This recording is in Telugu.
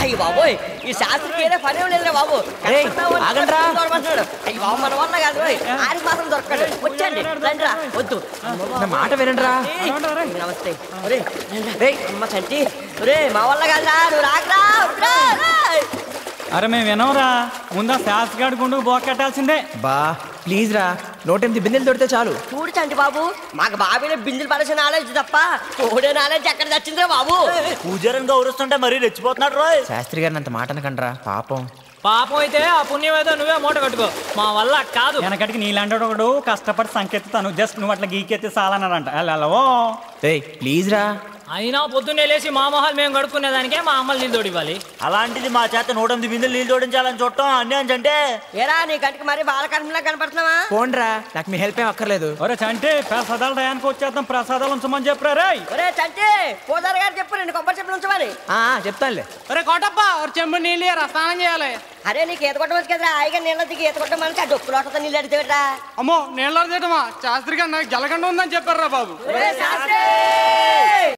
అయ్యి బాబోయ్ ఈ శాస్త్రికి ఏదో పని లేదురా బాబు ఏయ్, కష్టపడతా వచ్చి ఆగండ్రా. దొరకమంటున్నాడు. అయ్యి బాబు మన వల్ల కాదు రోయ్. ఆడికి మాత్రం దొరకడు వచ్చండి రండిరా వద్దు నా మాట వినండిరా ఏయ్, నమస్తే ఒరే రేయ్ అమ్మ చంటి ఒరే మా వల్ల కాదురా నువ్వు రాకరా వద్దురా, రేయ్. అరే మేము వినవరా ముందా శాస్త్రగాడి గుండు బోకెట్టాల్సిందే బా ప్లీజ్ రా నూట ఎనిమిది బిందెలు దొరికితే చాలు చూడు చంటి బాబు మాకు బాబీలో బిందులు పడేసిన నాలెడ్జ్ తప్ప ఓడే నాలెడ్జ్ ఎక్కడ చచ్చిందిరా బాబు పూజారిని గౌరవిస్తుంటే మరీ రెచ్చిపోతున్నాడు రోయ్ శాస్త్రి గారిని అంత మాట అనకండ్రా పాపం పాపం అయితే ఆ పుణ్యం ఏదో నువ్వే మూట కట్టుకో మా వల్ల కాదు వెనకటికి నీలాంటి ఒకడు కష్టపడి సంకెత్తుతాను జస్ట్ నువ్వు అట్లా గీకెత్తి సాలన్నారంట వెళ్ళవో ఏయ్ ప్లీజ్ రా అయినా పొద్దున్నే లేచి మా మొహాలు మేము కడుక్కునేదానికే మా అమ్మలు నీళ్ళు తోడు ఇవ్వాలి అలాంటిది మా చేత నూట ఎనిమిది బిందెలు నీళ్ళు జోడించాలని చూడటం అన్యాయం అంటే ఏరా నీ కంటికి మరి బాలకర్మలా కనపడుతున్నావా పోండ్రా నాకు మీ హెల్ప్ ఏం అక్కర్లేదు ఒరే చంటి ప్రసాదాలు టయానికి వచ్చేద్దాం ప్రసాదాలు ఉంచమని చెప్పరా రేయ్ ఒరే చంటి పూజారి గారు చెప్పు రెండు కొబ్బరి చెప్పులు ఉంచమని ఆ, ఆ, చెప్తానులే ఒరే కోటప్ప ఒక చెంబు నీళ్ళు ఇయ్యరా, స్నానం చేయాలి అరే నీకు ఈత కొట్టవచ్చు కదరా హాయిగా నీళ్ళ దిగి ఈత కొట్ట మనకి ఆ డొక్కు లోటతో నీళ్ళు అడిగితే అమ్మో నీళ్ళు తీయటమా శాస్త్రి గారు నాకు జలగండ ఉందని చెప్పారా బాబు శాస్త్రి